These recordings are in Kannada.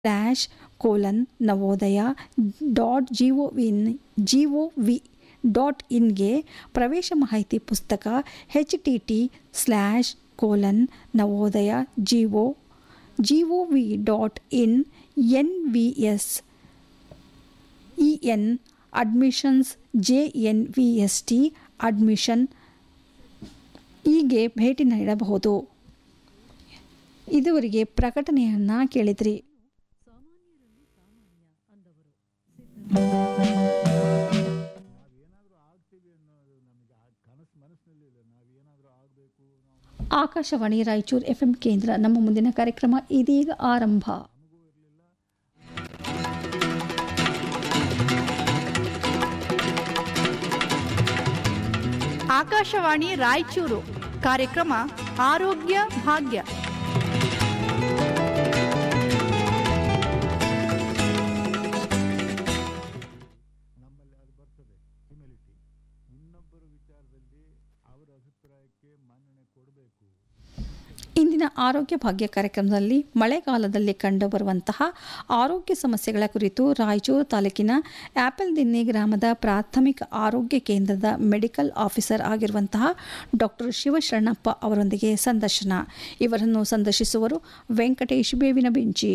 Dash colon Navodaya dot G O V G O V dot ಇನ್ಗೆ ಪ್ರವೇಶ ಮಾಹಿತಿ ಪುಸ್ತಕ H T T slash colon Navodaya G O G O V dot in N V S E N admissions J N V S T admission ಹೀಗೆ ಭೇಟಿ ನೀಡಬಹುದು ಇದುವರೆಗೆ ಪ್ರಕಟಣೆಯನ್ನು ಕೇಳಿದ್ರಿ ಆಕಾಶವಾಣಿ ರಾಯಚೂರು ಎಫ್ ಎಂ ಕೇಂದ್ರ ನಮ್ಮ ಮುಂದಿನ ಕಾರ್ಯಕ್ರಮ ಇದೀಗ ಆರಂಭ ಆಕಾಶವಾಣಿ ರಾಯಚೂರು ಕಾರ್ಯಕ್ರಮ ಆರೋಗ್ಯ ಭಾಗ್ಯ ನಮ್ಮಲ್ಲಿ ಅದು ಬರ್ತದೆ ಹ್ಯುಮಿಲಿಟಿ ಇನ್ನೊಬ್ಬರ ವಿಚಾರದಲ್ಲಿ ಅವರ ಅಭಿಪ್ರಾಯಕ್ಕೆ ಮನ್ನಣೆ ಕೊಡಬೇಕು ಇಂದಿನ ಆರೋಗ್ಯ ಭಾಗ್ಯ ಕಾರ್ಯಕ್ರಮದಲ್ಲಿ ಮಳೆಗಾಲದಲ್ಲಿ ಕಂಡುಬರುವಂತಹ ಆರೋಗ್ಯ ಸಮಸ್ಯೆಗಳ ಕುರಿತು ರಾಯಚೂರು ತಾಲೂಕಿನ ಆಪಲ್ ದಿನ್ನಿ ಗ್ರಾಮದ ಪ್ರಾಥಮಿಕ ಆರೋಗ್ಯ ಕೇಂದ್ರದ ಮೆಡಿಕಲ್ ಆಫೀಸರ್ ಆಗಿರುವಂತಹ ಡಾಕ್ಟರ್ ಶಿವಶರಣಪ್ಪ ಅವರೊಂದಿಗೆ ಸಂದರ್ಶನ ಇವರನ್ನು ಸಂದರ್ಶಿಸುವರು ವೆಂಕಟೇಶ್ ಬೇವಿನ ಬೆಂಚಿ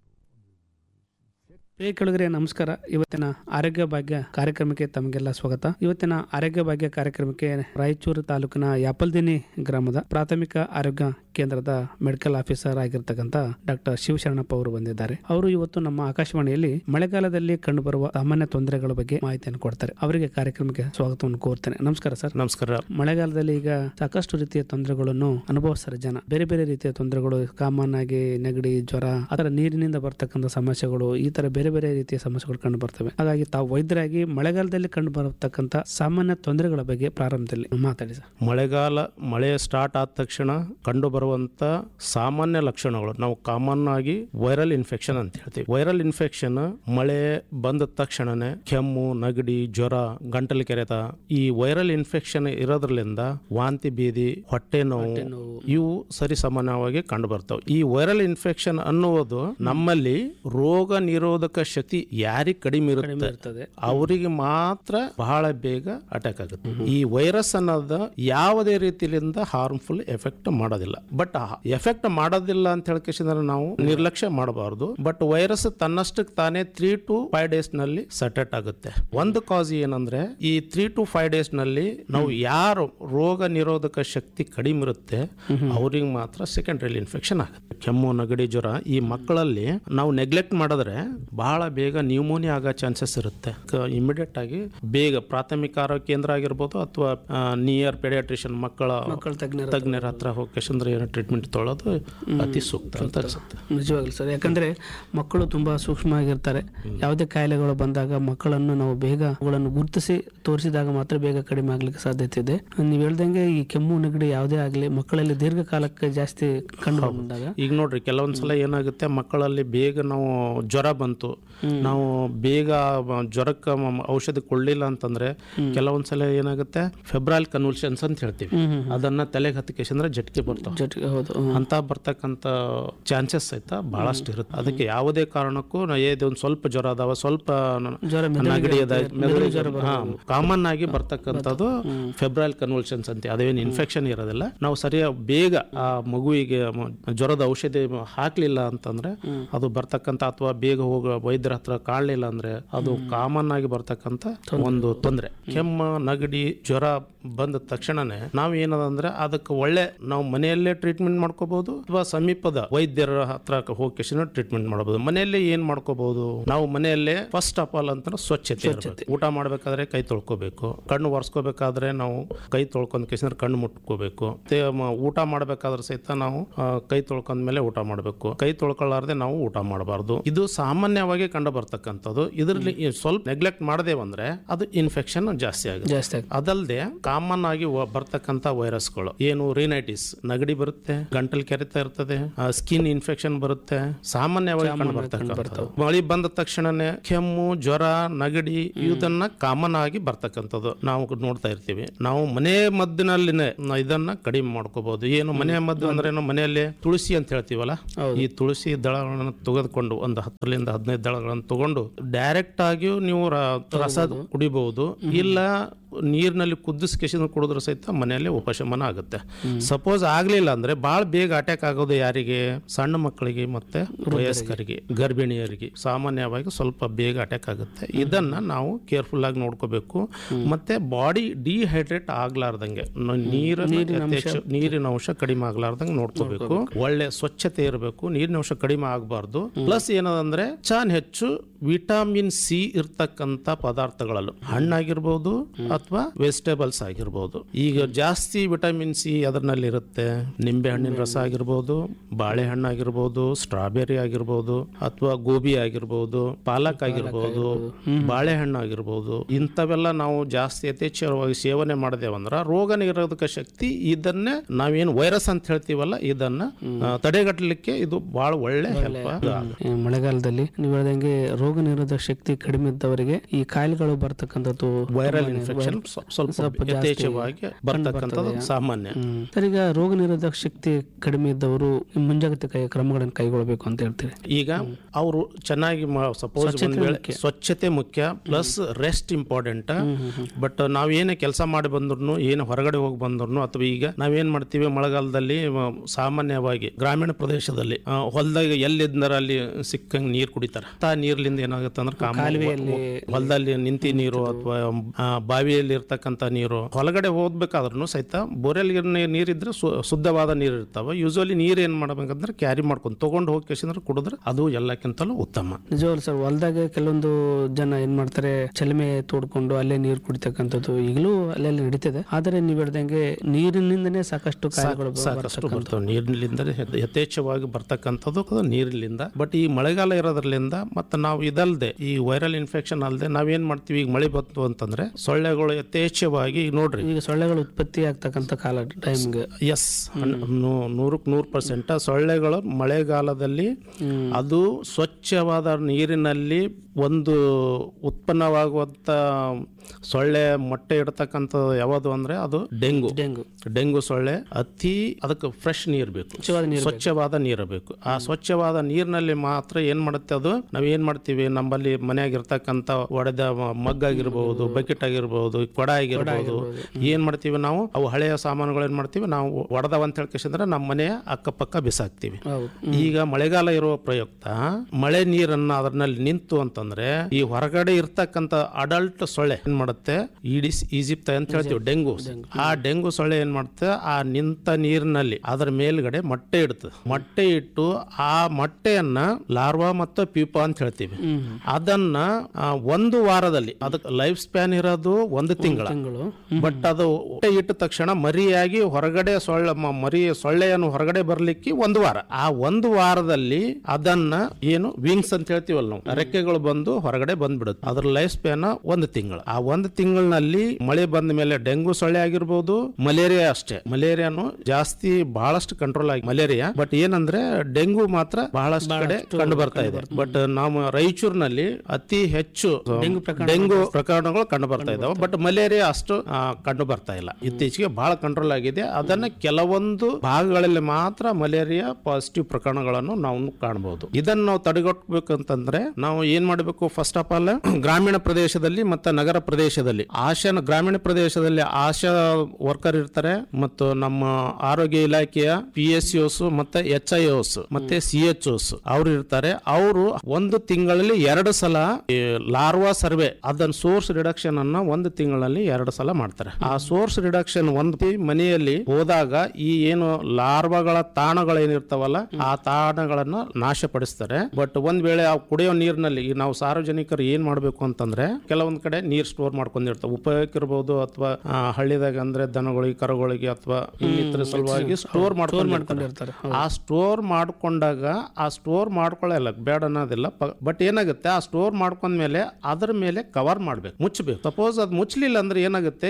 ಪ್ರಿಯ ಕೆಳಗರೆ ನಮಸ್ಕಾರ ಇವತ್ತಿನ ಆರೋಗ್ಯ ಭಾಗ್ಯ ಕಾರ್ಯಕ್ರಮಕ್ಕೆ ತಮಗೆಲ್ಲ ಸ್ವಾಗತ ಇವತ್ತಿನ ಆರೋಗ್ಯ ಭಾಗ್ಯ ಕಾರ್ಯಕ್ರಮಕ್ಕೆ ರಾಯಚೂರು ತಾಲೂಕಿನ ಯಾಪಲ್ದಿನಿ ಗ್ರಾಮದ ಪ್ರಾಥಮಿಕ ಆರೋಗ್ಯ ಕೇಂದ್ರದ ಮೆಡಿಕಲ್ ಆಫೀಸರ್ ಆಗಿರ್ತಕ್ಕಂಥ ಡಾಕ್ಟರ್ ಶಿವಶರಣಪ್ಪ ಅವರು ಬಂದಿದ್ದಾರೆ ಅವರು ಇವತ್ತು ನಮ್ಮ ಆಕಾಶವಾಣಿಯಲ್ಲಿ ಮಳೆಗಾಲದಲ್ಲಿ ಕಂಡುಬರುವ ಸಾಮಾನ್ಯ ತೊಂದರೆಗಳ ಬಗ್ಗೆ ಮಾಹಿತಿಯನ್ನು ಕೊಡ್ತಾರೆ ಅವರಿಗೆ ಕಾರ್ಯಕ್ರಮಕ್ಕೆ ಸ್ವಾಗತವನ್ನು ಕೋರ್ತೇನೆ ನಮಸ್ಕಾರ ಸರ್ ನಮಸ್ಕಾರ ಮಳೆಗಾಲದಲ್ಲಿ ಈಗ ಸಾಕಷ್ಟು ರೀತಿಯ ತೊಂದರೆಗಳನ್ನು ಅನುಭವಿಸ್ತಾರೆ ಜನ ಬೇರೆ ಬೇರೆ ರೀತಿಯ ತೊಂದರೆಗಳು ಕಾಮನ್ ಆಗಿ ನೆಗಡಿ ಜ್ವರ ಆತರ ನೀರಿನಿಂದ ಬರ್ತಕ್ಕಂಥ ಸಮಸ್ಯೆಗಳು ಈ ತರ ಬೇರೆ ಬೇರೆ ರೀತಿಯ ಸಮಸ್ಯೆಗಳು ಕಂಡು ಬರ್ತವೆ ಹಾಗಾಗಿ ತಾವು ವೈದ್ಯರಾಗಿ ಮಳೆಗಾಲದಲ್ಲಿ ಕಂಡು ಬರತಕ್ಕಂಥ ಸಾಮಾನ್ಯ ತೊಂದರೆಗಳ ಬಗ್ಗೆ ಪ್ರಾರಂಭದಲ್ಲಿ ಮಾತಾಡಿ ಸರ್ ಮಳೆಗಾಲ ಮಳೆ ಸ್ಟಾರ್ಟ್ ಆದ ತಕ್ಷಣ ಕಂಡು ಬರುವಂತ ಸಾಮಾನ್ಯ ಲಕ್ಷಣಗಳು ನಾವು ಕಾಮನ್ ಆಗಿ ವೈರಲ್ ಇನ್ಫೆಕ್ಷನ್ ಅಂತ ಹೇಳ್ತೀವಿ ವೈರಲ್ ಇನ್ಫೆಕ್ಷನ್ ಮಳೆ ಬಂದ ತಕ್ಷಣನೇ ಕೆಮ್ಮು ನಗಡಿ ಜ್ವರ ಗಂಟಲು ಕೆರೆತ ಈ ವೈರಲ್ ಇನ್ಫೆಕ್ಷನ್ ಇರೋದ್ರಲ್ಲಿಂದ ವಾಂತಿ ಭೇದಿ ಹೊಟ್ಟೆ ನೋವು ಇವು ಸರಿ ಸಾಮಾನ್ಯವಾಗಿ ಕಂಡು ಬರ್ತವೆ ಈ ವೈರಲ್ ಇನ್ಫೆಕ್ಷನ್ ಅನ್ನುವುದು ನಮ್ಮಲ್ಲಿ ರೋಗ ನಿರೋಧಕ ಶಕ್ತಿ ಯಾರಿಗೆ ಕಡಿಮೆ ಇರುತ್ತೆ ಇರ್ತದೆ ಅವರಿಗೆ ಮಾತ್ರ ಬಹಳ ಬೇಗ ಅಟ್ಯಾಕ್ ಆಗುತ್ತೆ ಈ ವೈರಸ್ ಅನ್ನೋದು ಯಾವುದೇ ರೀತಿಯಿಂದ ಹಾರ್ಮ್ಫುಲ್ ಎಫೆಕ್ಟ್ ಮಾಡೋದಿಲ್ಲ ಬಟ್ ಎಫೆಕ್ಟ್ ಮಾಡೋದಿಲ್ಲ ಅಂತ ಹೇಳ್ಕೇಸಿದ್ರೆ ನಾವು ನಿರ್ಲಕ್ಷ್ಯ ಮಾಡಬಾರದು ಬಟ್ ವೈರಸ್ ತನ್ನಷ್ಟಕ್ಕೆ ತಾನೇ ತ್ರೀ ಟು ಫೈವ್ ಡೇಸ್ ನಲ್ಲಿ ಸೆಟೆಟ್ ಆಗುತ್ತೆ ಒಂದು ಕಾಸ್ ಏನಂದ್ರೆ ಈ ತ್ರೀ ಟು ಫೈವ್ ಡೇಸ್ ನಲ್ಲಿ ನಾವು ಯಾರು ರೋಗ ನಿರೋಧಕ ಶಕ್ತಿ ಕಡಿಮೆ ಇರುತ್ತೆ ಅವ್ರಿಗೆ ಮಾತ್ರ ಸೆಕೆಂಡ್ರಿ ಇನ್ಫೆಕ್ಷನ್ ಆಗುತ್ತೆ ಕೆಮ್ಮು ನಗಡಿ ಜ್ವರ ಈ ಮಕ್ಕಳಲ್ಲಿ ನಾವು ನೆಗ್ಲೆಕ್ಟ್ ಮಾಡಿದ್ರೆ ಬಹಳ ಬೇಗ ನ್ಯೂಮೋನಿಯಾ ಆಗೋ ಚಾನ್ಸಸ್ ಇರುತ್ತೆ ಇಮಿಡಿಯೇಟ್ ಆಗಿ ಬೇಗ ಪ್ರಾಥಮಿಕ ಆರೋಗ್ಯ ಕೇಂದ್ರ ಆಗಿರ್ಬೋದು ಅಥವಾ ನಿಯರ್ ಪೆಡಿಯಾಟ್ರಿಷಿಯನ್ ಮಕ್ಕಳ ಮಕ್ಕಳ ತಜ್ಞರ ತಜ್ಞರ ಹತ್ರ ಹೋಗ್ಕೇಶಂದ್ರೆ ಏನೋ ಟ್ರೀಟ್ಮೆಂಟ್ ತೊಗೊಳೋದು ಅತಿ ಸೂಕ್ತ ಅಂತ ಅನ್ಸುತ್ತೆ ನಿಜವಾಗ್ಲು ಸರ್ ಯಾಕಂದ್ರೆ ಮಕ್ಕಳು ತುಂಬಾ ಸೂಕ್ಷ್ಮ ಆಗಿರ್ತಾರೆ ಯಾವುದೇ ಕಾಯಿಲೆಗಳು ಬಂದಾಗ ಮಕ್ಕಳನ್ನು ನಾವು ಬೇಗ ಅವುಗಳನ್ನು ಗುರುತಿಸಿ ತೋರಿಸಿದಾಗ ಮಾತ್ರ ಬೇಗ ಕಡಿಮೆ ಆಗ್ಲಿಕ್ಕೆ ಸಾಧ್ಯತೆ ಇದೆ ನೀವು ಹೇಳ್ದಂಗೆ ಈ ಕೆಮ್ಮು ನೆಗಡಿ ಯಾವುದೇ ಆಗಲಿ ಮಕ್ಕಳಲ್ಲಿ ದೀರ್ಘಕಾಲಕ್ಕೆ ಜಾಸ್ತಿ ಕಂಡು ಬಂದಾಗ ಈಗ ನೋಡ್ರಿ ಕೆಲವೊಂದ್ಸಲ ಏನಾಗುತ್ತೆ ಮಕ್ಕಳಲ್ಲಿ ಬೇಗ ನಾವು ಜ್ವರ ಬಂತು ನಾವು ಬೇಗ ಮ- ಜ್ವರಕ್ಕೆ ಮ- ಔಷಧಿ ಕೊಡ್ಲಿಲ್ಲ ಅಂತಂದ್ರೆ ಕೆಲವೊಂದ್ಸಲ ಏನಾಗುತ್ತೆ ಫೆಬ್ರೈಲ್ ಕನ್ವಲ್ಷನ್ಸ್ ಅಂತ ಹೇಳ್ತೀವಿ ಅದನ್ನ ತಲೆಗೆ ಹತ್ತಿಕೆಸಂದ್ರೆ ಜಟ್ಕೆ ಬರ್ತಾವ ಜೊತೆಗೆ ಹೌದು ಹ್ಮ್. ಅಂತ ಬರ್ತಕ್ಕಂಥ ಚಾನ್ಸಸ್ ಸಹಿತ ಬಹಳಷ್ಟು ಇರುತ್ತೆ ಅದಕ್ಕೆ ಯಾವುದೇ ಕಾರಣಕ್ಕೂ ನಾ ಏದ್ ಒಂದ್ ಸ್ವಲ್ಪ ಜ್ವರ ಅದಾವ ಸ್ವಲ್ಪ ನ- ಜ್ವರ ಮೆದುಳಿಗೆ ನೆಗಡಿ ಅದ ಅಂತ- ಮೆದುಳಿಗೆ ಜ್ವರ ಕಾಮನ್ ಆಗಿ ಬರ್ತಕ್ಕಂಥದ್ದು ಫೆಬ್ರೈಲ್ ಕನ್ವಲ್ಷನ್ಸ್ ಅಂತ ಅದೇನು ಇನ್ಫೆಕ್ಷನ್ ಇರೋದಿಲ್ಲ ನಾವು ಸರಿಯಾಗಿ ಬೇಗ ಆ ಮಗುವಿಗೆ ಮ- ಜ್ವರದ ಔಷಧಿ ಹಾಕ್ಲಿಲ್ಲ ಅಂತಂದ್ರೆ ಅದು ಬರ್ತಕ್ಕಂಥ ಅಥವಾ ಬೇಗ ಹೋಗೋ ವೈದ್ಯರ ಹತ್ರ ಕಾಣಲಿಲ್ಲ ಅಂದ್ರೆ ಅದು ಕಾಮನ್ ಆಗಿ ಬರ್ತಕ್ಕಂಥ ಒಂದು ತೊಂದರೆ ಕೆಮ್ಮ ನಗಡಿ ಜ್ವರ ಬಂದ ತಕ್ಷಣನೇ ನಾವ್ ಏನದಂದ್ರೆ ಅದಕ್ಕೆ ಒಳ್ಳೆ ನಾವು ಮನೆಯಲ್ಲೇ ಟ್ರೀಟ್ಮೆಂಟ್ ಮಾಡ್ಕೋಬಹುದು ಅಥವಾ ಸಮೀಪದ ವೈದ್ಯರ ಹತ್ರ ಹೋಗಿ ಟ್ರೀಟ್ಮೆಂಟ್ ಮಾಡಬಹುದು ಮನೆಯಲ್ಲೇ ಏನ್ ಮಾಡ್ಕೋಬಹುದು ನಾವು ಮನೆಯಲ್ಲೇ ಫಸ್ಟ್ ಆಫ್ ಆಲ್ ಅಂತ ಸ್ವಚ್ಛತೆ ಇರ್ಬೇಕು. ಊಟ ಮಾಡ್ಬೇಕಾದ್ರೆ ಕೈ ತೊಳ್ಕೊಬೇಕು ಕಣ್ಣು ಒರೆಸ್ಕೋಬೇಕಾದ್ರೆ ನಾವು ಕೈ ತೊಳ್ಕೊಂಡ್ ಕೇಸಿದ್ರೆ ಕಣ್ಣು ಮುಟ್ಕೋಬೇಕು ಮತ್ತೆ ಮ- ಊಟ ಮಾಡ್ಬೇಕಾದ್ರೆ ಸಹಿತ ನಾವು ಆ, ಕೈ ತೊಳ್ಕೊಂಡ್ ಮೇಲೆ ಊಟ ಮಾಡಬೇಕು ಕೈ ತೊಳ್ಕೊಳ್ಳಾರ್ದೆ ನಾವು ಊಟ ಮಾಡಬಾರ್ದು ಇದು ಸಾಮಾನ್ಯವಾಗಿ ಕಂಡು ಬರ್ತಕ್ಕಂಥದ್ದು ಇದರಲ್ಲಿ ಈ ಸ್ವಲ್ಪ ನೆಗ್ಲೆಕ್ಟ್ ಮಾಡದೇವಂದ್ರೆ ಅದು ಇನ್ಫೆಕ್ಷನ್ ಜಾಸ್ತಿ ಆಗುತ್ತೆ ಜಾಸ್ತಿ ಆಗುತ್ತೆ ಅದಲ್ಲದೆ ಕಾಮನ್ ಕಾಮನ್ ಆಗಿ ವ- ಬರ್ತಕ್ಕಂಥ ವೈರಸ್ಗಳು ಏನು ರಿನೈಟಿಸ್ ನಗಡಿ ಬರುತ್ತೆ ಗಂಟಲು ಕೆರೆತ ಇರ್ತದೆ ಸ್ಕಿನ್ ಇನ್ಫೆಕ್ಷನ್ ಬರುತ್ತೆ ಸಾಮಾನ್ಯವಾಗಿ ಕಂಡು ಬರ್ತಕ್ಕಂಥದ್ದು ಮಳಿ ಬಂದ ತಕ್ಷಣನೇ ಕೆಮ್ಮು ಜ್ವರ ನಗಡಿ ಇದನ್ನ ಕಾಮನ್ ಆಗಿ ಬರ್ತಕ್ಕಂಥದ್ದು ನಾವು ನೋಡ್ತಾ ಇರ್ತೀವಿ ನಾವು ಮನೆ ಮದ್ದಿನಲ್ಲಿನೇ ನ- ಇದನ್ನ ಕಡಿಮೆ ಮಾಡ್ಕೋಬಹುದು ಏನು ಮನೆ ಮದ್ದು ಅಂದ್ರೆ ಏನು ಮನೆಯಲ್ಲಿ ತುಳಸಿ ಅಂತ ಹೇಳ್ತೀವಲ್ಲ ಈ ತುಳಸಿ ದಳಗಳನ್ನು ತೆಗೆದುಕೊಂಡು ಒಂದು ಹತ್ತರಿಂದ ಹದಿನೈದು ದಳಗಳನ್ನು ತಗೊಂಡು ಡೈರೆಕ್ಟ್ ಆಗಿಯೂ ನೀವು ರ- ರಸ ಕುಡಿಬಹುದು ಇಲ್ಲ ನೀರಿನಲ್ಲಿ ಕುದಿಸ್ಕೇಸಿಂದ ಕುಡಿದ್ರೆ ಸಹಿತ ಮನೆಯಲ್ಲಿ ಉಪಶಮನ ಆಗುತ್ತೆ ಸಪೋಸ್ ಆಗ್ಲಿಲ್ಲ ಅಂದ್ರೆ ಬಹಳ ಬೇಗ ಅಟ್ಯಾಕ್ ಆಗೋದು ಯಾರಿಗೆ ಸಣ್ಣ ಮಕ್ಕಳಿಗೆ ಮತ್ತೆ ವಯಸ್ಕರಿಗೆ ಗರ್ಭಿಣಿಯರಿಗೆ ಸಾಮಾನ್ಯವಾಗಿ ಸ್ವಲ್ಪ ಬೇಗ ಅಟ್ಯಾಕ್ ಆಗುತ್ತೆ ಇದನ್ನ ನಾವು ಕೇರ್ಫುಲ್ ಆಗಿ ನೋಡ್ಕೋಬೇಕು ಮತ್ತೆ ಬಾಡಿ ಡಿಹೈಡ್ರೇಟ್ ಆಗ್ಲಾರ್ದಂಗೆ ನ- ನೀರನ್ನ ಯಥೇಚ್ಛ ನೀರಿನ ಅಂಶ ಕಡಿಮೆ ಆಗ್ಲಾರ್ದಂಗೆ ನೋಡ್ಕೋಬೇಕು ಒಳ್ಳೆ ಸ್ವಚ್ಛತೆ ಇರಬೇಕು ನೀರಿನ ಅಂಶ ಕಡಿಮೆ ಆಗಬಾರ್ದು ಪ್ಲಸ್ ಏನದಂದ್ರೆ ಚಾನ್ ಹೆಚ್ಚು ವಿಟಮಿನ್ ಸಿ ಇರ್ತಕ್ಕಂಥ ಪದಾರ್ಥಗಳಲ್ಲೂ ಹಣ್ಣಾಗಿರ್ಬೋದು ಅಥವಾ ವೆಜಿಟೇಬಲ್ಸ್ ಆಗಿರ್ಬೋದು ಈಗ ಜಾಸ್ತಿ ವಿಟಮಿನ್ ಸಿ ಅದರಲ್ಲಿ ಇರುತ್ತೆ ನಿಂಬೆ ಹಣ್ಣಿನ ರಸ ಆಗಿರ್ಬೋದು ಬಾಳೆಹಣ್ಣು ಆಗಿರ್ಬೋದು ಸ್ಟ್ರಾಬೆರಿ ಆಗಿರ್ಬೋದು ಅಥವಾ ಗೋಬಿ ಆಗಿರ್ಬೋದು ಪಾಲಕ್ ಆಗಿರ್ಬೋದು ಬಾಳೆಹಣ್ಣು ಆಗಿರ್ಬೋದು ಇಂಥವೆಲ್ಲ ನಾವು ಜಾಸ್ತಿ ಯಥೇಚ್ಛವಾಗಿ ಸೇವನೆ ಮಾಡಿದೇವಂದ್ರ ರೋಗ ನಿರೋಧಕ ಶಕ್ತಿ ಇದನ್ನೇ ನಾವೇನು ವೈರಸ್ ಅಂತ ಹೇಳ್ತೀವಲ್ಲ ಇದನ್ನ ಆ, ತಡೆಗಟ್ಟಲಿಕ್ಕೆ ಇದು ಬಹಳ ಒಳ್ಳೆ ಹೆಲ್ಪ್ ಈ ಮಳೆಗಾಲದಲ್ಲಿ ನೀವು ಹೇಳ್ದಂಗೆ ರೋಗ ನಿರೋಧಕ ಶಕ್ತಿ ಕಡಿಮೆ ಇದ್ದವರಿಗೆ ಈ ಕಾಯಿಲೆಗಳು ಬರ್ತಕ್ಕಂಥದ್ದು ವೈರಲ್ ತುಂಬಾನೇ ಇನ್ಫೆಕ್ಷನ್ ಸ್ವಲ್ಪ ಸ್ವಲ್ಪ ಯಥೇಚ್ಛವಾಗಿ ಬರ್ತಕ್ಕಂಥದ್ದು ಸಾಮಾನ್ಯ ಹ್ಮ್. ಸರ್ ಈಗ ರೋಗ ನಿರೋಧಕ ಶಕ್ತಿ ಕಡಿಮೆ ಇದ್ದವರು ಮುಂಜಾಗ್ರತೆ ಕೈ ಕ್ರಮಗಳನ್ನು ಕೈಗೊಳ್ಳಬೇಕು ಅಂತ ಹೇಳ್ತೀರಿ ಈಗ ಅವರು ಚೆನ್ನಾಗಿ ಸಪೋಸ್ ಒಂದ್ ವೇಳೆ ಸ್ವಚ್ಛತೆ ಮುಖ್ಯ ಪ್ಲಸ್ ರೆಸ್ಟ್ ಇಂಪಾರ್ಟೆಂಟ್ ಬಟ್ ನಾವೇನೇ ಕೆಲಸ ಮಾಡಿ ಬಂದ್ರು ಏನು ಹೊರಗಡೆ ಹೋಗಿ ಬಂದ್ರು ಅಥವಾ ಈಗ ನಾವೇನ್ ಮಾಡ್ತೀವಿ ಮಳೆಗಾಲದಲ್ಲಿ ಮ, ಸಾಮಾನ್ಯವಾಗಿ ಗ್ರಾಮೀಣ ಪ್ರದೇಶದಲ್ಲಿ ಆ, ಹೊಲದಾಗ ಎಲ್ಲಿದ್ದಾರ ಅಲ್ಲಿ ಸಿಕ್ಕಂಗ್ ನೀರ್ ಕುಡಿತಾರ ಆ ನೀರ್ಲಿಂದ ಏನಾಗುತ್ತೆ ಅಂದ್ರೆ ಕಾಮ ಹೊಲದಲ್ಲಿ ನಿಂತಿ ನೀರು ಅಥವಾ ಬಾವಿಯಲ್ಲಿ ಇರ್ತಕ್ಕಂಥ ನೀರು ಹೊಲಗಡೆ ಹೋಗ್ಬೇಕಾದ್ರೂ ಸಹಿತ ಬೋರೆಲ್ ನೀರಿದ್ರೆ ಸು- ಶುದ್ಧವಾದ ನೀರು ಇರ್ತಾವ ಯೂಶುವಲಿ ನೀರು ಏನ್ ಮಾಡ್ಬೇಕಂದ್ರೆ ಕ್ಯಾರಿ ಮಾಡ್ಕೊಂಡು ತಗೊಂಡು ಹೋಗಿ ಕೇಸಿಂದ್ರೆ ಕುಡಿದ್ರೆ ಅದು ಎಲ್ಲಕ್ಕಿಂತಲೂ ಉತ್ತಮ ನಿಜವಾಗ್ಲು ಸರ್ ಹೊಲದಾಗ ಕೆಲವೊಂದು ಜನ ಏನ್ ಮಾಡ್ತಾರೆ ಚಲಮೆ ತೋಡ್ಕೊಂಡು ಅಲ್ಲೇ ನೀರು ಕುಡಿತಕ್ಕಂಥದ್ದು ಈಗಲೂ ಅಲ್ಲೆಲ್ಲ ನಡೀತದೆ ಆದರೆ ನೀವು ಹೇಳ್ದಂಗೆ ನೀರಿನಿಂದನೇ ಸಾಕಷ್ಟು ಕಾಯಿಲೆಗಳು ಬ- ಸಾಕಷ್ಟು ಬರ್ತವೆ ನೀರಿನಿಂದ ಯಥೇಚ್ಛವಾಗಿ ಬರ್ತಕ್ಕಂಥದ್ದು ಅದು ನೀರಿನಿಂದ ಬಟ್ ಈ ಮಳೆಗಾಲ ಇರೋದ್ರಲ್ಲಿಂದ ಮತ್ತೆ ನಾವು ಇದಲ್ದೆ ಈ ವೈರಲ್ ಇನ್ಫೆಕ್ಷನ್ ಅಲ್ಲದೆ ನಾವೇನ್ ಮಾಡ್ತೀವಿ ಈಗ ಮಳೆ ಬಂತು ಅಂತಂದ್ರೆ ಸೊಳ್ಳೆಗಳು ಯಥೇಚ್ಛವಾಗಿ ಈಗ ನೋಡ್ರಿ ಈಗ ಸೊಳ್ಳೆಗಳು ಉತ್ಪತ್ತಿ ಆಗ್ತಕ್ಕಂಥ ಕಾಲ ಟೈಮ್ಗೆ ಎಸ್ ನೂರಕ್ಕೆ ನೂರು ಪರ್ಸೆಂಟ್ ಸೊಳ್ಳೆಗಳು ಮಳೆಗಾಲದಲ್ಲಿ ಅದು ಸ್ವಚ್ಛವಾದ ನೀರಿನಲ್ಲಿ ಒಂದು ಉತ್ಪನ್ನವಾಗುವಂತ ಸೊಳ್ಳೆ ಮೊಟ್ಟೆ ಇಡ್ತಕ್ಕಂಥದ್ದು ಯಾವುದು ಅಂದ್ರೆ ಅದು ಡೆಂಗು ಡೆಂಗು ಡೆಂಗು ಸೊಳ್ಳೆ ಅತಿ ಅದಕ್ಕೆ ಫ್ರೆಶ್ ನೀರು ಬೇಕು ಸ್ವಚ್ಛವಾದ ನೀರು ಸ್ವಚ್ಛವಾದ ನೀರು ಬೇಕು ಆ ಸ್ವಚ್ಛವಾದ ನೀರಿನಲ್ಲಿ ಮಾತ್ರ ಏನ್ ಮಾಡುತ್ತೆ ಅದು ನಾವ್ ಏನ್ ಮಾಡ್ತೀವಿ ನಮ್ಮಲ್ಲಿ ಮನೆಯಾಗ ಇರ್ತಕ್ಕಂಥ ಒಡೆದ ಮ- ಮಗ್ ಆಗಿರ್ಬಹುದು ಬಕೆಟ್ ಆಗಿರ್ಬಹುದು ಕೊಡ ಆಗಿರ್ಬಹುದು ಏನ್ ಮಾಡ್ತೀವಿ ನಾವು ಅವು ಹಳೆಯ ಸಾಮಾನುಗಳು ಏನ್ ಮಾಡ್ತೀವಿ ನಾವು ಒಡೆದವ ಅಂತ ಹೇಳ್ಕೇಶಂದ್ರೆ ನಮ್ಮ ಮನೆಯ ಅಕ್ಕಪಕ್ಕ ಬಿಸಾಕ್ತಿವಿ ಹೌದು ಈಗ ಮಳೆಗಾಲ ಇರುವ ಪ್ರಯುಕ್ತ ಮಳೆ ನೀರನ್ನ ಅದರಲ್ಲಿ ನಿಂತು ಅಂತಂದ್ರೆ ಈ ಹೊರಗಡೆ ಇರ್ತಕ್ಕಂಥ ಅಡಲ್ಟ್ ಸೊಳ್ಳೆ ಏನ್ ಮಾಡುತ್ತೆ ಈಡಿಸ್ ಈಜಿಪ್ಟ್ ಅಂತ ಹೇಳ್ತೀವಿ ಡೆಂಗು ಆ ಡೆಂಗು ಸೊಳ್ಳೆ ಏನ್ ಮಾಡುತ್ತೆ ಆ ನಿಂತ ನೀರಿನಲ್ಲಿ ಅದರ ಮೇಲ್ಗಡೆ ಮೊಟ್ಟೆ ಇಡ್ತದೆ ಮೊಟ್ಟೆ ಇಟ್ಟು ಆ ಮೊಟ್ಟೆಯನ್ನ ಲಾರ್ವಾ ಮತ್ತು ಪ್ಯೂಪಾ ಅಂತ ಹೇಳ್ತೀವಿ ಅದನ್ನ ಆ, ಒಂದು ವಾರದಲ್ಲಿ ಅದಕ್ಕೆ ಲೈಫ್ ಸ್ಪ್ಯಾನ್ ಇರೋದು ಒಂದು ತಿಂಗಳ ತಿಂಗಳು ಬಟ್ ಅದು ಮೊಟ್ಟೆ ಇಟ್ಟ ತಕ್ಷಣ ಮರಿಯಾಗಿ ಹೊರಗಡೆ ಸೊಳ್ಳೆ ಮ- ಮರಿ ಸೊಳ್ಳೆಯನ್ನು ಹೊರಗಡೆ ಬರ್ಲಿಕ್ಕೆ ಒಂದು ವಾರ ಆ ಒಂದು ವಾರದಲ್ಲಿ ಅದನ್ನ ಏನು ವಿಂಗ್ಸ್ ಅಂತ ಹೇಳ್ತೀವಲ್ಲ ನಾವು ರೆಕ್ಕೆಗಳು ಬಂದು ಹೊರಗಡೆ ಬಂದ್ಬಿಡುತ್ತೆ ಅದ್ರ ಲೈಫ್ ಸ್ಪ್ಯಾನ್ ಒಂದು ತಿಂಗಳು ಆ ಒಂದು ತಿಂಗಳಿನಲ್ಲಿ ಮಳೆ ಬಂದ ಮೇಲೆ ಡೆಂಗು ಸೊಳ್ಳೆ ಆಗಿರ್ಬೋದು ಮಲೇರಿಯಾ ಅಷ್ಟೇ ಮಲೇರಿಯಾನು ಜಾಸ್ತಿ ಬಹಳಷ್ಟು ಕಂಟ್ರೋಲ್ ಆಗಿ ಮಲೇರಿಯಾ ಬಟ್ ಏನಂದ್ರೆ ಡೆಂಗು ಮಾತ್ರ ಬಹಳಷ್ಟು ಕಡೆ ಕಂಡು ಬರ್ತಾ ಇದೆ ಬಟ್ ನಮ್ಮ ರಾಯಚೂರಿನಲ್ಲಿ ಅತಿ ಹೆಚ್ಚು ಡೆಂಗು ಪ್ರಕರಣಗಳು ಕಂಡು ಬರ್ತಾ ಇದಾವೆ ಬಟ್ ಮಲೇರಿಯಾ ಅಷ್ಟು ಆ, ಕಂಡು ಬರ್ತಾ ಇಲ್ಲ ಇತ್ತೀಚೆಗೆ ಬಹಳ ಕಂಟ್ರೋಲ್ ಆಗಿದೆ ಅದನ್ನ ಕೆಲವೊಂದು ಭಾಗಗಳಲ್ಲಿ ಮಾತ್ರ ಮಲೇರಿಯಾ ಪಾಸಿಟಿವ್ ಪ್ರಕರಣಗಳನ್ನು ನಾವು ಕಾಣಬಹುದು ಇದನ್ನು ನಾವು ತಡೆಗಟ್ಟಬೇಕಂತಂದ್ರೆ ನಾವು ಏನ್ ಮಾಡಬೇಕು ಫಸ್ಟ್ ಆಫ್ ಆಲ್ ಗ್ರಾಮೀಣ ಪ್ರದೇಶದಲ್ಲಿ ಮತ್ತೆ ನಗರ ಪ್ರದೇಶದಲ್ಲಿ ಆಶಾ ಗ್ರಾಮೀಣ ಪ್ರದೇಶದಲ್ಲಿ ಆಶಾ ವರ್ಕರ್ ಇರ್ತಾರೆ ಮತ್ತು ನಮ್ಮ ಆರೋಗ್ಯ ಇಲಾಖೆಯ ಪಿ ಎಸ್ ಮತ್ತೆ ಎಚ್ ಐ ಮತ್ತೆ ಸಿ ಎಚ್ ಅವ್ರು ಇರ್ತಾರೆ ಅವರು ಒಂದು ತಿಂಗಳಲ್ಲಿ ಎರಡು ಸಲ ಈ ಲಾರ್ವಾ ಸರ್ವೆ ಅದನ್ನ ಸೋರ್ಸ್ ರಿಡಕ್ಷನ್ ಅನ್ನ ಒಂದು ತಿಂಗಳಲ್ಲಿ ಎರಡು ಸಲ ಮಾಡ್ತಾರೆ ಆ ಸೋರ್ಸ್ ರಿಡಕ್ಷನ್ ಒಂದು ತಿ- ಮನೆಯಲ್ಲಿ ಹೋದಾಗ ಈ ಏನು ಲಾರ್ವಾಗಳ ತಾಣಗಳೇನಿರ್ತಾವಲ್ಲ ಆ ತಾಣಗಳನ್ನ ನಾಶಪಡಿಸ್ತಾರೆ ಬಟ್ ಒಂದ್ ವೇಳೆ ಆ ಕುಡಿಯೋ ನೀರಿನಲ್ಲಿ ಈ ನಾವು ಸಾರ್ವಜನಿಕರು ಏನ್ ಮಾಡ್ಬೇಕು ಅಂತಂದ್ರೆ ಕೆಲವೊಂದ್ ಕಡೆ ನೀರ್ ಸ್ಟೋರ್ ಮಾಡ್ಕೊಂಡಿರ್ತಾವೆ ಉಪಯೋಗಕ್ಕೆ ಇರ್ಬೋದು ಅಥವಾ ಹಳ್ಳಿದಾಗ ಅಂದ್ರೆ ದನಗಳಿಗೆ ಕರುಗಳಿಗೆ ಅಥವಾ ಇನ್ನಿತರ ಸಲುವಾಗಿ ಸ್ಟೋರ್ ಮಾಡ್ಕೊಂಡಿರ್ತಾರೆ ಆ ಸ್ಟೋರ್ ಮಾಡ್ಕೊಂಡಾಗ ಆ ಸ್ಟೋರ್ ಮಾಡ್ಕೊಳ್ಳಲ್ಲ ಬೇಡ ಅನ್ನೋದಿಲ್ಲ ಬಟ್ ಏನಾಗುತ್ತೆ ಆ ಸ್ಟೋರ್ ಮಾಡ್ಕೊಂಡ್ಮೇಲೆ ಅದ್ರ ಮೇಲೆ ಕವರ್ ಮಾಡ್ಬೇಕು ಮುಚ್ಚಬೇಕು ಸಪೋಸ್ ಅದು ಮುಚ್ಚಲಿಲ್ಲ ಅಂದ್ರೆ ಏನಾಗುತ್ತೆ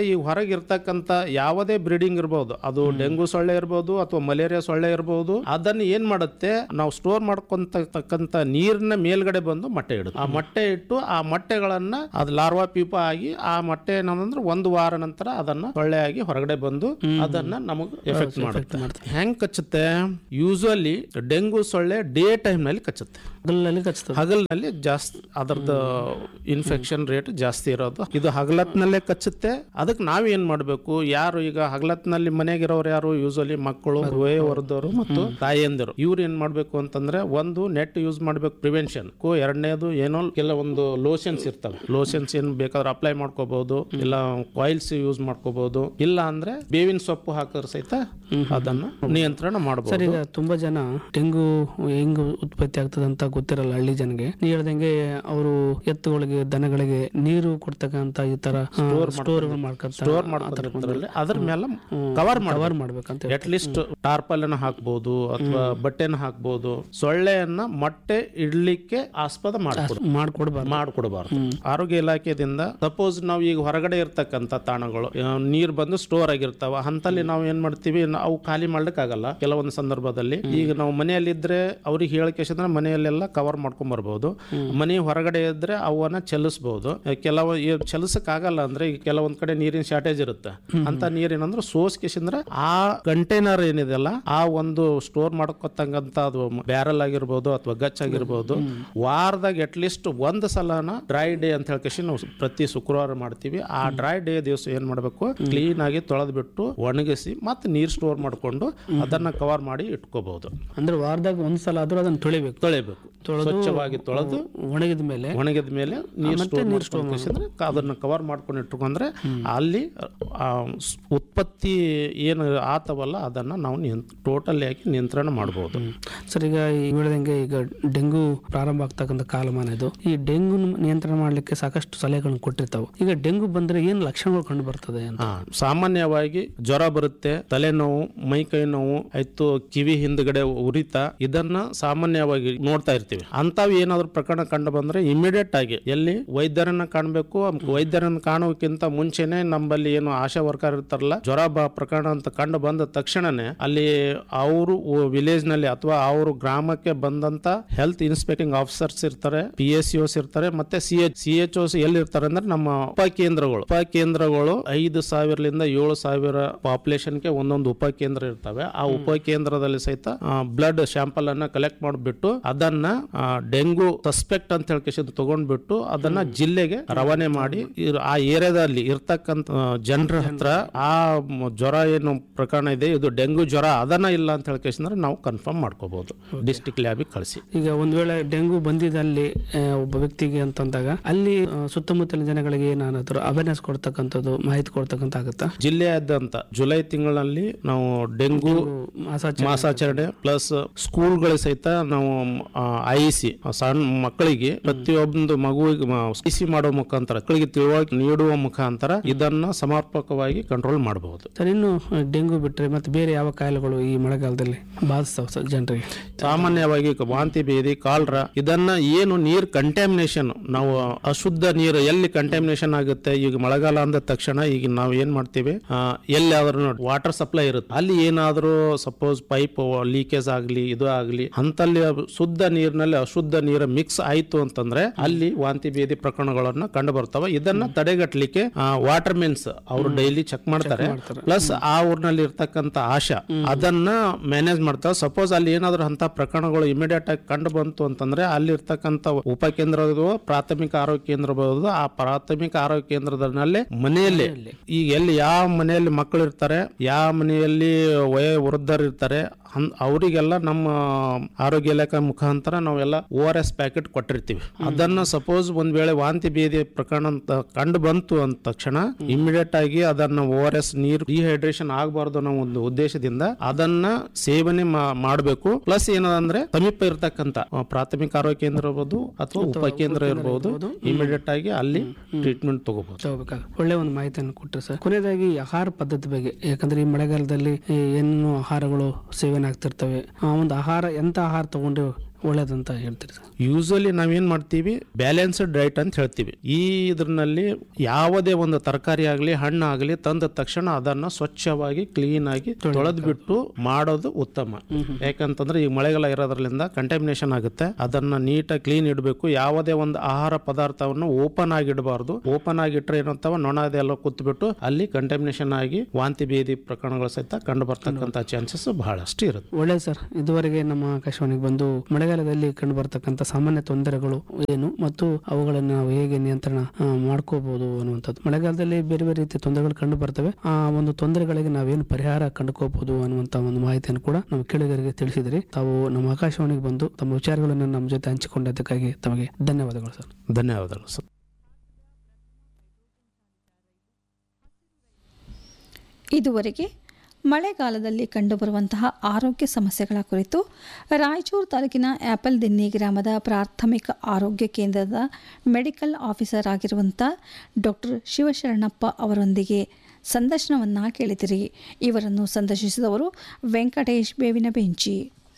ಈ ಹೊರಗೆ ಇರ್ತಕ್ಕಂಥ ಯಾವುದೇ ಬ್ರೀಡಿಂಗ್ ಇರ್ಬೋದು ಅದು ಡೆಂಗು ಸೊಳ್ಳೆ ಇರ್ಬೋದು ಅಥವಾ ಮಲೇರಿಯಾ ಸೊಳ್ಳೆ ಇರ್ಬೋದು ಅದನ್ನ ಏನ್ ಮಾಡುತ್ತೆ ನಾವು ಸ್ಟೋರ್ ಮಾಡ್ಕೊಂತಕ್ಕಂಥ ನೀರಿನ ಮೇಲ್ಗಡೆ ಬಂದು ಮೊಟ್ಟೆ ಇಡುತ್ತೆ ಆ ಮೊಟ್ಟೆ ಇಟ್ಟು ಆ ಮೊಟ್ಟೆಗಳನ್ನ ಅದು ಲಾರ್ವಾ ಪೀಪ ಆಗಿ ಆ ಮೊಟ್ಟೆ ಏನಂದ್ರೆ ಒಂದು ವಾರ ನಂತರ ಅದನ್ನ ಸೊಳ್ಳೆ ಆಗಿ ಹೊರಗಡೆ ಬಂದು ಅದನ್ನ ನಮಗೆ ಎಫೆಕ್ಟ್ ಮಾಡುತ್ತೆ ಹೆಂಗ್ ಕಚ್ಚುತ್ತೆ ಯೂಶುವಲಿ ಡೆಂಗು ಸೊಳ್ಳೆ ಡೇ ಟೈಮ್ ನಲ್ಲಿ ಕಚ್ಚುತ್ತೆ ಹಗಲಲ್ಲಿ ಕಚ್ತದೆ ಹಗಲಿನಲ್ಲಿ ಜಾಸ್ತಿ ಅದರದ್ದು ಇನ್ಫೆಕ್ಷನ್ ರೇಟ್ ಜಾಸ್ತಿ ಇರೋದು ಇದು ಹಗಲತ್ನಲ್ಲೇ ಕಚ್ಚುತ್ತೆ ಅದಕ್ಕೆ ನಾವೇನ್ ಮಾಡಬೇಕು ಯಾರು ಈಗ ಹಗಲತ್ನಲ್ಲಿ ಮನೆಗಿರೋರು ಯಾರು ಯೂಶಲಿ ಮಕ್ಕಳು ವಯೋವರ್ಧರು ಮತ್ತು ತಾಯಿಯಂದಿರು ಇವ್ರು ಏನ್ ಮಾಡ್ಬೇಕು ಅಂತಂದ್ರೆ ಒಂದು ನೆಟ್ ಯೂಸ್ ಮಾಡ್ಬೇಕು ಪ್ರಿವೆನ್ಷನ್ ಎರಡನೇದು ಏನೋ ಕೆಲವೊಂದು ಲೋಷನ್ಸ್ ಇರ್ತವೆ ಲೋಷನ್ಸ್ ಏನ್ ಬೇಕಾದ್ರೆ ಅಪ್ಲೈ ಮಾಡ್ಕೋಬಹುದು ಇಲ್ಲ ಕಾಯಿಲ್ಸ್ ಯೂಸ್ ಮಾಡ್ಕೋಬಹುದು ಇಲ್ಲ ಅಂದ್ರೆ ಬೇವಿನ ಸೊಪ್ಪು ಹಾಕಿದ್ರೆ ಸಹಿತ ಅದನ್ನ ನಿಯಂತ್ರಣ ಸರ್ ಮಾಡಬಹುದು ಈಗ ತುಂಬಾ ಜನ ಡೆಂಗು ಹೆಂಗ್ ಉತ್ಪತ್ತಿ ಆಗ್ತದೆ ಅಂತ ಗೊತ್ತಿರಲ್ಲ ಹಳ್ಳಿ ಜನಗೆ ನೀ ಹೇಳ್ದಂಗೆ ಅವರು ಎತ್ತುಗಳಿಗೆ ದನಗಳಿಗೆ ನೀರು ಕೊಡ್ತಕ್ಕಂತ ಈ ತರ ಸ್ಟೋರ್ ಮಾಡ್ಕೊಂತ ಸ್ಟೋರ್ ಮಾಡ್ಕೊಂಡಿರ್ತಾರಲ್ಲ ಅದ್ರ ಮೇಲೆ ಕವರ್ ಮಾಡಿ ಕವರ್ ಮಾಡ್ಬೇಕಂತ ಹೇಳಿ. ಅಟ್ ಲೀಸ್ಟ್ ಟಾರ್ಪಲ್ ಅನ್ನ ಹಾಕ್ಬೋದು ಅಥವಾ ಬಟ್ಟೆನ ಹಾಕ್ಬೋದು ಸೊಳ್ಳೆಯನ್ನ ಮೊಟ್ಟೆ ಇಡ್ಲಿಕ್ಕೆ ಆಸ್ಪದ ಮಾಡ್ಕೊಡು ಮಾಡ್ಕೊಡ್ಬಾರ್ದು ಮಾಡ್ಕೊಡ್ಬಾರ್ದು ಆರೋಗ್ಯ ಇಲಾಖೆದಿಂದ ಸಪೋಸ್ ನಾವು ಈಗ ಹೊರಗಡೆ ಇರ್ತಕ್ಕಂಥ ತಾಣಗಳು ಆ, ನೀರ್ ಬಂದು ಸ್ಟೋರ್ ಆಗಿರ್ತಾವ ಅಂತಲ್ಲಿ ನಾವು ಏನ್ ಮಾಡ್ತೀವಿ ನ- ಅವು ಖಾಲಿ ಮಾಡ್ಲಿಕ್ಕೆ ಆಗಲ್ಲ ಕೆಲವೊಂದು ಸಂದರ್ಭದಲ್ಲಿ ಈಗ ನಾವು ಮನೆಯಲ್ಲಿ ಇದ್ರೆ ಅವ್ರಿಗೆ ಹೇಳಕ್ಕೆ ಅಂದ್ರೆ ಮನೆಯಲ್ಲೆಲ್ಲ ಕವರ್ ಮಾಡ್ಕೊಂಡ್ ಬರ್ಬೋದು ಮನೆ ಹೊರಗಡೆ ಇದ್ರೆ ಅವನ್ನ ಚಲಿಸಬಹುದು ಕೆಲವು ಚಲಿಸಕ್ ಆಗಲ್ಲ ಅಂದ್ರೆ ಈಗ ಕೆಲವೊಂದ್ ಕಡೆ ನೀರಿನ ಶಾರ್ಟೇಜ್ ಇರುತ್ತೆ ಅಂತ ನೀರೇನಂದ್ರೆ ಸೋಸ್ಕಿಸಿಂದ್ರೆ ಆ ಕಂಟೈನರ್ ಏನಿದೆಲ್ಲ ಆ ಒಂದು ಸ್ಟೋರ್ ಮಾಡ್ಕೊತಂಗಂತ ಅದು ಬ್ಯಾರಲ್ ಆಗಿರ್ಬೋದು ಅಥವಾ ಗಚ್ ಆಗಿರ್ಬೋದು ವಾರದಾಗ ಅಟ್ ಲೀಸ್ಟ್ ಒಂದ್ ಸಲನ ಡ್ರೈ ಡೇ ಅಂತ ಹೇಳ್ಕೇಸಿ ನಾವು ಪ್ರತಿ ಶುಕ್ರವಾರ ಮಾಡ್ತೀವಿ ಆ ಡ್ರೈ ಡೇ ದಿವಸ ಏನ್ ಮಾಡ್ಬೇಕು ಕ್ಲೀನ್ ಆಗಿ ತೊಳೆದ್ಬಿಟ್ಟು ಒಣಗಿಸಿ ಮತ್ತೆ ನೀರ್ ಸ್ಟೋರ್ ಮಾಡ್ಕೊಂಡು ಅದನ್ನ ಕವರ್ ಮಾಡಿ ಇಟ್ಕೋಬಹುದು ಅಂದ್ರೆ ವಾರದಾಗ ಒಂದ್ಸಲ ಆದ್ರೂ ಅದನ್ನ ತೊಳಿಬೇಕು ತೊಳೆಬೇಕು ಸ್ವಚ್ಛವಾಗಿ ತೊಳೆದು ಒಣಗಿದ ಮೇಲೆ ಒಣಗಿದ ಮೇಲೆ ನೀರು ಸ್ಟೋರ್ ಮಾಡ್ಕೊಂಡು ಅದನ್ನ ಕವರ್ ಮಾಡ್ಕೊಂಡು ಇಟ್ಕೊಂಡ್ರೆ ಅಲ್ಲಿ ಆ ಸ್- ಉತ್ಪತ್ತಿ ಏನು ಆತವಲ್ಲ ಅದನ್ನ ನಾವು ಟೋಟಲ್ ಆಗಿ ನಿಯಂತ್ರಣ ಮಾಡಬಹುದು ಸರ್ ಈಗ ಈ ಹೇಳ್ದಂಗೆ ಈಗ ಡೆಂಗು ಪ್ರಾರಂಭ ಆಗ್ತಕ್ಕಂಥ ಕಾಲಮಾನ ಇದು ಈ ಡೆಂಗು ನಿಯಂತ್ರಣ ಮಾಡ್ಲಿಕ್ಕೆ ಸಾಕಷ್ಟು ಸಲಹೆಗಳನ್ನು ಕೊಟ್ಟಿರ್ತಾವೆ ಈಗ ಡೆಂಗು ಬಂದ್ರೆ ಏನ್ ಲಕ್ಷಣಗಳು ಕಂಡು ಬರ್ತದೆ ಅಂತ ಹಾ, ಸಾಮಾನ್ಯವಾಗಿ ಜ್ವರ ಬರುತ್ತೆ ತಲೆನೋವು ಮೈಕೈ ನೋವು ಆಯ್ತು ಕಿವಿ ಹಿಂದ್ಗಡೆ ಉರಿತ ಇದನ್ನ ಸಾಮಾನ್ಯವಾಗಿ ನೋಡ್ತಾ ಇರ್ತೀವಿ ಅಂತಾವ್ ಏನಾದ್ರು ಪ್ರಕರಣ ಕಂಡು ಬಂದ್ರೆ ಇಮಿಡಿಯೇಟ್ ಆಗಿ ಎಲ್ಲಿ ವೈದ್ಯರನ್ನ ಕಾಣಬೇಕು ವೈದ್ಯರನ್ನ ಕಾಣೋಕ್ಕಿಂತ ಮುಂಚೆನೆ ನಮ್ಮಲ್ಲಿ ಏನು ಆಶಾ ವರ್ಕರ್ ಇರ್ತಾರಲ್ಲ ಜ್ವರ ಬ ಪ್ರಕರಣ ಅಂತ ಕಂಡು ಬಂದ ತಕ್ಷಣನೇ ಅಲ್ಲಿ ಅವರು ವಿಲೇಜ್ ನಲ್ಲಿ ಅಥವಾ ಅವರು ಗ್ರಾಮಕ್ಕೆ ಬಂದಂತ ಹೆಲ್ತ್ ಇನ್ಸ್ಪೆಕ್ಟಿಂಗ್ ಆಫೀಸರ್ಸ್ ಇರ್ತಾರೆ ಪಿ ಎಸ್ ಸಿಒಸ್ ಇರ್ತಾರೆ ಮತ್ತೆ C H C H Os ಎಲ್ಲಿ ಇರ್ತಾರೆ ಅಂದ್ರೆ ನಮ್ಮ ಉಪ ಕೇಂದ್ರಗಳು ಉಪ ಕೇಂದ್ರಗಳು ಐದು ಸಾವಿರದಿಂದ ಏಳು ಸಾವಿರ ಪಾಪ್ಯುಲೇಷನ್ಗೆ ಒಂದೊಂದು ಉಪ ಕೇಂದ್ರ ಇರ್ತವೆ ಆ ಉಪ ಕೇಂದ್ರದಲ್ಲಿ ಸಹಿತ ಬ್ಲಡ್ ಸ್ಯಾಂಪಲ್ ಅನ್ನ ಕಲೆಕ್ಟ್ ಮಾಡಿಬಿಟ್ಟು ಅದನ್ನ ಆ, ಡೆಂಗು ಸಸ್ಪೆಕ್ಟ್ ಅಂತ ಹೇಳಿ ತಗೊಂಡ್ಬಿಟ್ಟು ಅದನ್ನ ಜಿಲ್ಲೆಗೆ ರವಾನೆ ಮಾಡಿ ಇರ್- ಆ ಏರಿಯಾದಲ್ಲಿ ಇರ್ತಕ್ಕಂಥ ಜನರ ಹತ್ರ ಆ ಮ- ಜ್ವರ ಏನು ಪ್ರಕರಣ ಇದೆ ಇದು ಡೆಂಗು ಜ್ವರ ಅದನ್ನ ಇಲ್ಲ ಅಂತ ಹೇಳಿ ನಾವು ಕನ್ಫರ್ಮ್ ಮಾಡ್ಕೋಬಹುದು ಡಿಸ್ಟಿಕ್ ಲ್ಯಾಬಿಗೆ ಕಳಿಸಿ ಈಗ ಒಂದ್ ವೇಳೆ ಡೆಂಗು ಬಂದಿದ್ದಲ್ಲಿ ಆ, ಒಬ್ಬ ವ್ಯಕ್ತಿಗೆ ಅಂತಂದಾಗ ಅಲ್ಲಿ ಆ, ಸುತ್ತಮುತ್ತಲಿನ ಜನಗಳಿಗೆ ಏನಾದ್ರು ಅವೇರ್ನೆಸ್ ಕೊಡ್ತಕ್ಕಂಥದ್ದು ಮಾಹಿತಿ ಕೊಡ್ತಕ್ಕಂಥ ಆಗುತ್ತಾ ಜಿಲ್ಲೆಯಾದ್ಯಂತ ಜುಲೈ ತಿಂಗಳಲ್ಲಿ ನಾವು ಡೆಂಗು ಮಾಸಾಚರಣೆ ಮಾಸಾಚರಣೆ ಪ್ಲಸ್ ಸ್ಕೂಲ್ಗಳ ಸಹಿತ ನಾವು ಐ ಸಿ ಸಣ್ಣ ಮಕ್ಕಳಿಗೆ ಪ್ರತಿಯೊಂದು ಮಗುವಿಗೆ ಐ ಸಿ ಮಾಡೋ ಮುಖಾಂತರ ಮಕ್ಕಳಿಗೆ ತಿಳುವಳಿಕೆ ನೀಡುವ ಮುಖಾಂತರ ಇದನ್ನ ಸಮರ್ಪಕವಾಗಿ ಕಂಟ್ರೋಲ್ ಮಾಡಬಹುದು ಸರ್ ಇನ್ನು ಡೆಂಗು ಬಿಟ್ರೆ ಮತ್ತೆ ಬೇರೆ ಯಾವ ಕಾಯಿಲೆಗಳು ಈ ಮಳೆಗಾಲದಲ್ಲಿ ಬಾಧಿಸ್ತಾವೆ ಸರ್ ಜನರಿಗೆ ಸಾಮಾನ್ಯವಾಗಿ ವಾಂತಿ ಭೇದಿ ಕಾಲ್ರ ಇದನ್ನ ಏನು ನೀರ್ ಕಂಟ್ಯಾಮಿನೇಷನ್ ನಾವು ಅಶುದ್ಧ ನೀರು ಎಲ್ಲಿ ಕಂಟ್ಯಾಮಿನೇಷನ್ ಆಗುತ್ತೆ ಈಗ ಮಳೆಗಾಲ ಅಂದ ತಕ್ಷಣ ಈಗ ನಾವು ಏನ್ ಮಾಡ್ತೀವಿ ಆ, ಎಲ್ಲಿಯಾದ್ರೂ ವಾಟರ್ ಸಪ್ಲೈ ಇರುತ್ತೆ ಅಲ್ಲಿ ಏನಾದ್ರೂ ಸಪೋಸ್ ಪೈಪ್ ಲೀಕೇಜ್ ಆಗ್ಲಿ ಇದು ಆಗ್ಲಿ ಅಂತಲ್ಲಿ ಅದು ಶುದ್ಧ ನೀರಿನಲ್ಲಿ ಅಶುದ್ಧ ನೀರು ಮಿಕ್ಸ್ ಆಯ್ತು ಅಂತಂದ್ರೆ ಅಲ್ಲಿ ವಾಂತಿ ಭೇದಿ ಪ್ರಕರಣಗಳನ್ನ ಕಂಡು ಬರ್ತವೆ ಇದನ್ನ ತಡೆಗಟ್ಟಲಿಕ್ಕೆ ವಾಟರ್ ಮೆನ್ಸ್ ಅವರು ಡೈಲಿ ಚೆಕ್ ಮಾಡ್ತಾರೆ ಪ್ಲಸ್ ಆ ಊರಿನಲ್ಲಿ ಇರ್ತಕ್ಕಂತ ಆಶಾ ಅದನ್ನ ಮ್ಯಾನೇಜ್ ಮಾಡ್ತಾರೆ ಸಪೋಸ್ ಅಲ್ಲಿ ಏನಾದ್ರು ಅಂತ ಪ್ರಕರಣಗಳು ಇಮಿಡಿಯೇಟ್ ಆಗಿ ಕಂಡು ಬಂತು ಅಂತಂದ್ರೆ ಅಲ್ಲಿ ಇರ್ತಕ್ಕಂತ ಉಪ ಕೇಂದ್ರ ಇರ್ಬೋದು, ಪ್ರಾಥಮಿಕ ಆರೋಗ್ಯ ಕೇಂದ್ರ ಇರ್ಬೋದು ಆ ಪ್ರಾಥಮಿಕ ಆರೋಗ್ಯ ಕೇಂದ್ರದಲ್ಲಿ ಮನೆಯಲ್ಲಿ ಈಗ ಎಲ್ಲಿ ಯಾವ ಮನೆಯಲ್ಲಿ ಮಕ್ಕಳು ಇರ್ತಾರೆ ಯಾವ ಮನೆಯಲ್ಲಿ ವಯ ವೃದ್ಧರು ಇರ್ತಾರೆ ಹನ್- ಅವರಿಗೆಲ್ಲ ನಮ್ಮ ಆರೋಗ್ಯ ಇಲಾಖೆ ಮುಖಾಂತರ ನಾವೆಲ್ಲ ಓ ಆರ್ ಎಸ್ ಪ್ಯಾಕೆಟ್ ಕೊಟ್ಟಿರ್ತೀವಿ ಅದನ್ನ ಸಪೋಸ್ ಒಂದ್ ವೇಳೆ ವಾಂತಿ ಭೇದಿ ಪ್ರಕರಣ ಅಂತ ಕಂಡು ಬಂತು ಅಂದ ತಕ್ಷಣ ಇಮಿಡಿಯೇಟ್ ಆಗಿ ಅದನ್ನ ಓ ಆರ್ ಎಸ್ ನೀರು ಡಿಹೈಡ್ರೇಷನ್ ಆಗಬಾರ್ದು ಅನ್ನೋ ಒಂದು ಉದ್ದೇಶದಿಂದ ಅದನ್ನ ಸೇವನೆ ಮಾಡಬೇಕು ಪ್ಲಸ್ ಏನದಂದ್ರೆ ಸಮೀಪ ಇರತಕ್ಕಂತ ಆ, ಪ್ರಾಥಮಿಕ ಆರೋಗ್ಯ ಕೇಂದ್ರ ಇರ್ಬೋದು ಅಥವಾ ಉಪ ಕೇಂದ್ರ ಇರಬಹುದು ಇಮಿಡಿಯೇಟ್ ಆಗಿ ಅಲ್ಲಿ ಟ್ರೀಟ್ಮೆಂಟ್ ತಗೋಬಹುದು ತಗೋಬೇಕಾಗ ಒಳ್ಳೆ ಒಂದು ಮಾಹಿತಿಯನ್ನು ಕೊಟ್ಟರೆ ಸರ್ ಕೊನೆಯದಾಗಿ ಈ ಆಹಾರ ಪದ್ಧತಿ ಬಗ್ಗೆ ಯಾಕಂದ್ರೆ ಈ ಮಳೆಗಾಲದಲ್ಲಿ ಈ ಏನು ಆಹಾರಗಳು ಸೇವನೆ ಆಗ್ತಿರ್ತವೆ ಆ ಒಂದು ಆಹಾರ ಎಂತ ಆಹಾರ ತಗೊಂಡು ಒಳ್ಳೇದಂತ ಹೇಳ್ತೀರಿ ಸರ್ ಯೂಸಲಿ ನಾವೇನ್ ಮಾಡ್ತೀವಿ ಬ್ಯಾಲೆನ್ಸ್ಡ್ ಡೈಟ್ ಅಂತ ಹೇಳ್ತೀವಿ ಈ ಇದ್ರಲ್ಲಿ ಯಾವುದೇ ಒಂದು ತರಕಾರಿ ಆಗಲಿ ಹಣ್ಣು ಆಗಲಿ ತಂದ ತಕ್ಷಣ ಅದನ್ನ ಸ್ವಚ್ಛವಾಗಿ ಕ್ಲೀನ್ ಆಗಿ ತೊಳೆದು ಬಿಟ್ಟು ಮಾಡೋದು ಉತ್ತಮ ಯಾಕಂತಂದ್ರೆ ಈಗ ಮಳೆಗಾಲ ಇರೋದ್ರಿಂದ ಕಂಟಾಮಿನೇಷನ್ ಆಗುತ್ತೆ ಅದನ್ನ ನೀಟಾಗಿ ಕ್ಲೀನ್ ಇಡಬೇಕು ಯಾವುದೇ ಒಂದು ಆಹಾರ ಪದಾರ್ಥವನ್ನು ಓಪನ್ ಆಗಿ ಇಡಬಾರ್ದು ಓಪನ್ ಆಗಿ ಇಟ್ಟರೆ ಏನಂತಾವ ನೊಣ ಅದೆಲ್ಲ ಕೂತ್ಬಿಟ್ಟು ಅಲ್ಲಿ ಕಂಟಾಮಿನೇಷನ್ ಆಗಿ ವಾಂತಿ ಭೇದಿ ಪ್ರಕರಣಗಳು ಸಹಿತ ಕಂಡು ಬರ್ತಕ್ಕಂಥ ಚಾನ್ಸಸ್ ಬಹಳಷ್ಟು ಇರುತ್ತೆ ಒಳ್ಳೆ ಸರ್ ಇದುವರೆಗೆ ನಮ್ಮ ಆಕಾಶವಾಣಿಗೆ ಬಂದು ಮಳೆಗಾಲದಲ್ಲಿ ಕಂಡು ಬರ್ತಕ್ಕಂಥ ಸಾಮಾನ್ಯ ತೊಂದರೆಗಳು ಏನು ಮತ್ತು ಅವುಗಳನ್ನು ನಾವು ಹೇಗೆ ನಿಯಂತ್ರಣ ಆ, ಮಾಡ್ಕೋಬಹುದು ಅನ್ನುವಂಥದ್ದು ಮಳೆಗಾಲದಲ್ಲಿ ಬೇರೆ ಬೇರೆ ರೀತಿಯ ತೊಂದರೆಗಳು ಕಂಡು ಬರ್ತವೆ ಆ ಒಂದು ತೊಂದರೆಗಳಿಗೆ ನಾವೇನು ಪರಿಹಾರ ಕಂಡುಕೋಬಹುದು ಅನ್ನುವಂಥ ಒಂದು ಮಾಹಿತಿಯನ್ನು ಕೂಡ ನಮ್ಮ ಕೇಳಿಗರಿಗೆ ತಿಳಿಸಿದ್ರಿ ತಾವು ನಮ್ಮ ಆಕಾಶವಾಣಿಗೆ ಬಂದು ತಮ್ಮ ವಿಚಾರಗಳನ್ನು ನಮ್ಮ ಜೊತೆ ಹಂಚಿಕೊಂಡದಕ್ಕಾಗಿ ತಮಗೆ ಧನ್ಯವಾದಗಳು ಸರ್ ಧನ್ಯವಾದಗಳು ಸರ್ ಇದುವರೆಗೆ ಮಳೆಗಾಲದಲ್ಲಿ ಕಂಡುಬರುವಂತಹ ಆರೋಗ್ಯ ಸಮಸ್ಯೆಗಳ ಕುರಿತು ರಾಯಚೂರು ತಾಲೂಕಿನ ಆ್ಯಪಲ್ ದಿನ್ನಿ ಗ್ರಾಮದ ಪ್ರಾಥಮಿಕ ಆರೋಗ್ಯ ಕೇಂದ್ರದ ಮೆಡಿಕಲ್ ಆಫೀಸರ್ ಆಗಿರುವಂಥ ಡಾಕ್ಟರ್ ಶಿವಶರಣಪ್ಪ ಅವರೊಂದಿಗೆ ಸಂದರ್ಶನವನ್ನು ಕೇಳಿದಿರಿ ಇವರನ್ನು ಸಂದರ್ಶಿಸಿದವರು ವೆಂಕಟೇಶ್ ಬೇವಿನ ಬೆಂಚಿ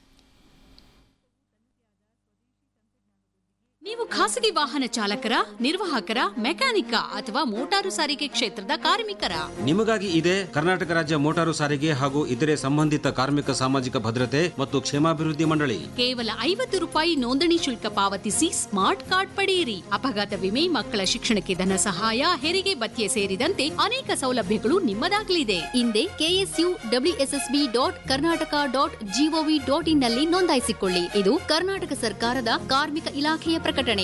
ನೀವು ಖಾಸಗಿ ವಾಹನ ಚಾಲಕರ ನಿರ್ವಾಹಕರ ಮೆಕ್ಯಾನಿಕ ಅಥವಾ ಮೋಟಾರು ಸಾರಿಗೆ ಕ್ಷೇತ್ರದ ಕಾರ್ಮಿಕರ ನಿಮಗಾಗಿ ಇದೆ ಕರ್ನಾಟಕ ರಾಜ್ಯ ಮೋಟಾರು ಸಾರಿಗೆ ಹಾಗೂ ಇತರೆ ಸಂಬಂಧಿತ ಕಾರ್ಮಿಕ ಸಾಮಾಜಿಕ ಭದ್ರತೆ ಮತ್ತು ಕ್ಷೇಮಾಭಿವೃದ್ಧಿ ಮಂಡಳಿ ಕೇವಲ ಐವತ್ತು ರೂಪಾಯಿ ನೋಂದಣಿ ಶುಲ್ಕ ಪಾವತಿಸಿ ಸ್ಮಾರ್ಟ್ ಕಾರ್ಡ್ ಪಡೆಯಿರಿ ಅಪಘಾತ ವಿಮೆ ಮಕ್ಕಳ ಶಿಕ್ಷಣಕ್ಕೆ ಧನ ಸಹಾಯ ಹೆರಿಗೆ ಭತ್ಯೆ ಸೇರಿದಂತೆ ಅನೇಕ ಸೌಲಭ್ಯಗಳು ನಿಮ್ಮದಾಗಲಿದೆ ಹಿಂದೆ KSU WSSB dot Karnataka dot GOV dot in ನಲ್ಲಿ ನೋಂದಾಯಿಸಿಕೊಳ್ಳಿ ಇದು ಕರ್ನಾಟಕ ಸರ್ಕಾರದ ಕಾರ್ಮಿಕ ಇಲಾಖೆಯ ಪ್ರಕಟಣೆ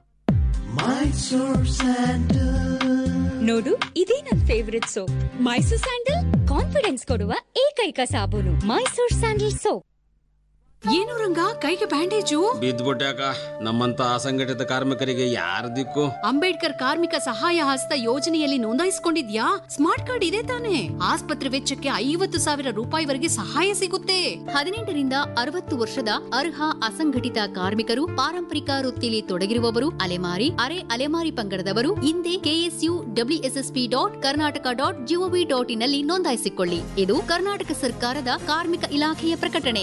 ನೋಡು ಇದೇ ನನ್ favourite soap Mysore sandal confidence ಕೊಡುವ ಏಕೈಕ ಸಾಬೂನು ಮೈಸೂರ್ ಸ್ಯಾಂಡಲ್ ಸೋಪ್ ಏನು ರಂಗ ಕೈಗೆ ಬ್ಯಾಂಡೇಜು ಬಿದ್ದ್ಬಿಟ್ಟಾಕ ನಮ್ಮಂತ ಅಸಂಘಟಿತ ಕಾರ್ಮಿಕರಿಗೆ ಯಾರ ದಿಕ್ಕು ಅಂಬೇಡ್ಕರ್ ಕಾರ್ಮಿಕ ಸಹಾಯ ಹಸ್ತ ಯೋಜನೆಯಲ್ಲಿ ನೋಂದಾಯಿಸಿಕೊಂಡಿದ್ಯಾ ಸ್ಮಾರ್ಟ್ ಕಾರ್ಡ್ ಇದೆ ತಾನೆ ಆಸ್ಪತ್ರೆ ವೆಚ್ಚಕ್ಕೆ ಐವತ್ತು ಸಾವಿರ ರೂಪಾಯಿವರೆಗೆ ಸಹಾಯ ಸಿಗುತ್ತೆ ಹದಿನೆಂಟರಿಂದ ಅರವತ್ತು ವರ್ಷದ ಅರ್ಹ ಅಸಂಘಟಿತ ಕಾರ್ಮಿಕರು ಪಾರಂಪರಿಕ ವೃತ್ತಿಯಲ್ಲಿ ತೊಡಗಿರುವವರು ಅಲೆಮಾರಿ ಅರೆ ಅಲೆಮಾರಿ ಪಂಗಡದವರು ಹಿಂದೆ KSU WSSP dot Karnataka dot GOV dot in ನಲ್ಲಿ ನೋಂದಾಯಿಸಿಕೊಳ್ಳಿ ಇದು ಕರ್ನಾಟಕ ಸರ್ಕಾರದ ಕಾರ್ಮಿಕ ಇಲಾಖೆಯ ಪ್ರಕಟಣೆ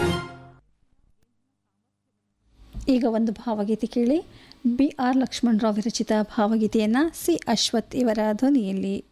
ಈಗ ಒಂದು ಭಾವಗೀತೆ ಕೇಳಿ ಬಿ ಆರ್ ಲಕ್ಷ್ಮಣರಾವ್ ವಿರಚಿತ ಭಾವಗೀತೆಯನ್ನು ಸಿ ಅಶ್ವಥ್ ಇವರ ಧ್ವನಿಯಲ್ಲಿ